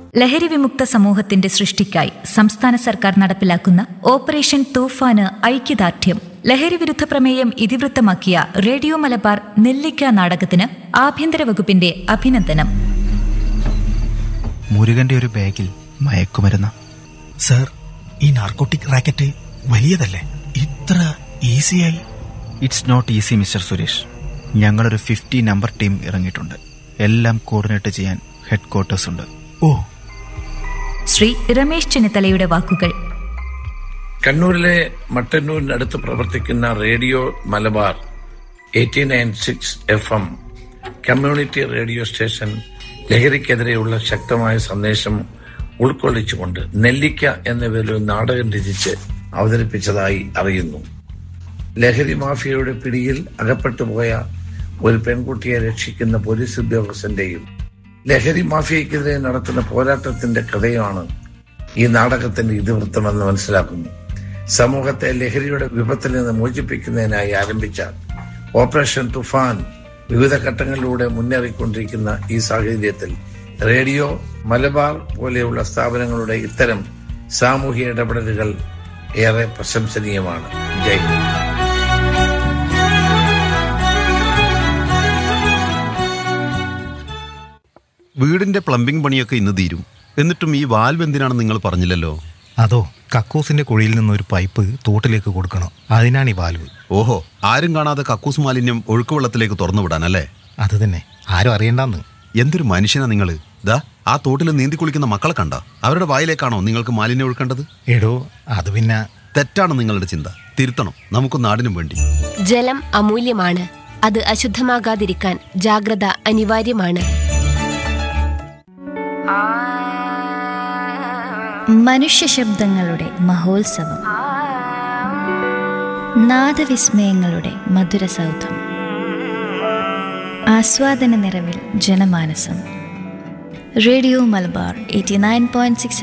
ലഹരി വിമുക്ത സമൂഹത്തിന്റെ സൃഷ്ടിക്കായി സംസ്ഥാന സർക്കാർ നടപ്പിലാക്കുന്ന ഓപ്പറേഷൻ തൂഫാന് ഐക്യദാർഢ്യം ലഹരി വിരുദ്ധ പ്രമേയം ഇതിവൃത്തമാക്കിയ റേഡിയോ മലബാർ നെല്ലിക്ക നാടകത്തിന് ആഭ്യന്തര വകുപ്പിന്റെ അഭിനന്ദനം മുരുകന്റെ ഒരു ബാഗിൽ മയക്കുമരുന്ന് സർ ഈ നാർക്കോട്ടിക് റാക്കറ്റ് വലിയതല്ലേ ഇത്ര ഈസിയായി it's not easy mister Suresh ഞങ്ങളൊരു ഫിഫ്റ്റി നമ്പർ ടീം ഇറങ്ങിയിട്ടുണ്ട് എല്ലാം കോർഡിനേറ്റ് ചെയ്യാൻ ഹെഡ് ക്വാർട്ടേഴ്സ് ഉണ്ട് ഓ ശ്രീ രമേശ് ചെന്നിത്തലയുടെ വാക്കുകൾ കണ്ണൂരിലെ മട്ടന്നൂരിനടുത്ത് പ്രവർത്തിക്കുന്ന radio Malabar eighty nine six F M community radio station ലഹരിക്കെതിരെയുള്ള ശക്തമായ സന്ദേശം ഉൾക്കൊള്ളിച്ചുകൊണ്ട് നെല്ലിക്ക എന്ന പേരിൽ ഒരു നാടകം രചിച്ച് അവതരിപ്പിച്ചതായി അറിയുന്നു ലഹരി മാഫിയയുടെ പിടിയിൽ അകപ്പെട്ടുപോയ ഒരു പെൺകുട്ടിയെ രക്ഷിക്കുന്ന പോലീസ് ഉദ്യോഗസ്ഥന്റെയും ലഹരി മാഫിയക്കെതിരെ നടത്തുന്ന പോരാട്ടത്തിന്റെ കഥയാണ് ഈ നാടകത്തിന്റെ ഇതിവൃത്തമെന്ന് മനസ്സിലാക്കുന്നു സമൂഹത്തെ ലഹരിയുടെ വിപത്തിൽ നിന്ന് മോചിപ്പിക്കുന്നതിനായി ആരംഭിച്ച ഓപ്പറേഷൻ തുഫാൻ വിവിധ ഘട്ടങ്ങളിലൂടെ മുന്നേറിക്കൊണ്ടിരിക്കുന്ന ഈ സാഹചര്യത്തിൽ റേഡിയോ മലബാർ പോലെയുള്ള സ്ഥാപനങ്ങളുടെ ഇത്തരം സാമൂഹ്യ ഇടപെടലുകൾ ഏറെ പ്രശംസനീയമാണ് ജയ് ഹിന്ദ് വീടിന്റെ പ്ലംബിംഗ് പണിയൊക്കെ ഇന്ന് തീരും എന്നിട്ടും ഈ വാൽവ് എന്തിനാണെന്ന് നിങ്ങൾ പറഞ്ഞില്ലല്ലോ അതോ കക്കൂസിന്റെ കുഴിയിൽ നിന്ന് ഒരു പൈപ്പ് തോട്ടിലേക്ക് കൊടുക്കണം അതിനാണ് ഈ വാൽവ് ഓഹോ ആരും കാണാതെ കക്കൂസ് മാലിന്യം ഒഴുക്കുവെള്ളത്തിലേക്ക് തുറന്നു വിടാനല്ലേ അത് തന്നെ ആരും അറിയണ്ടെന്ന് എന്തൊരു മനുഷ്യനാ നിങ്ങൾ ദാ ആ തോട്ടിൽ നീന്തി കുളിക്കുന്ന മക്കളെ കണ്ട അവരുടെ വായിലേക്കാണോ നിങ്ങൾക്ക് മാലിന്യം ഒഴുക്കേണ്ടത് എടോ അത് പിന്നെ തെറ്റാണ് നിങ്ങളുടെ ചിന്ത തിരുത്തണം നമുക്ക് നാടിനും വേണ്ടി ജലം അമൂല്യമാണ് അത് അശുദ്ധമാകാതിരിക്കാൻ ജാഗ്രത അനിവാര്യമാണ് മനുഷ്യ ശബ്ദങ്ങളുടെ മഹോത്സവം നാദവിസ്മയങ്ങളുടെ മധുര സൗധം ആസ്വാദന നിറവിൽ ജനമാനസം radio Malabar eighty nine point six